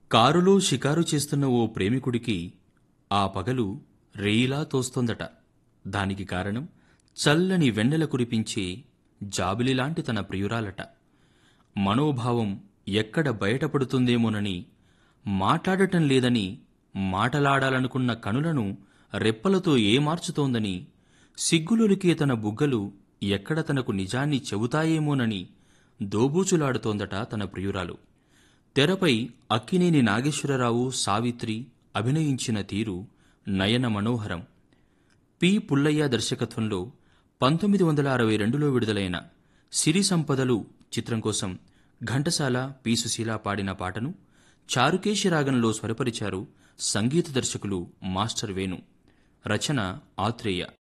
కారులో షికారు చేస్తున్న ఓ ప్రేమికుడికి ఆ పగలు రేయిలా తోస్తోందట దానికి కారణం చల్లని వెన్నెల కురిపించే జాబిలిలాంటి తన ప్రియురాలట మనోభావం ఎక్కడ బయటపడుతుందేమోనని మాట్లాడటం లేదని మాటలాడాలనుకున్న కనులను రెప్పలతో ఏమార్చుతోందని సిగ్గులొలికే తన బుగ్గలు ఎక్కడ తనకు నిజాన్ని చెబుతాయేమోనని దోబూచులాడుతోందట తన ప్రియురాలు తెరపై అక్కినేని నాగేశ్వరరావు సావిత్రి అభినయించిన తీరు నయన మనోహరం పి పుల్లయ్య దర్శకత్వంలో పంతొమ్మిది వందల అరవై రెండులో విడుదలైన సిరి సంపదలు చిత్రం కోసం ఘంటసాల పి సుశీల పాడిన పాటను చారుకేశి రాగంలో స్వరపరిచారు సంగీత దర్శకులు మాస్టర్ వేణు రచన ఆత్రేయ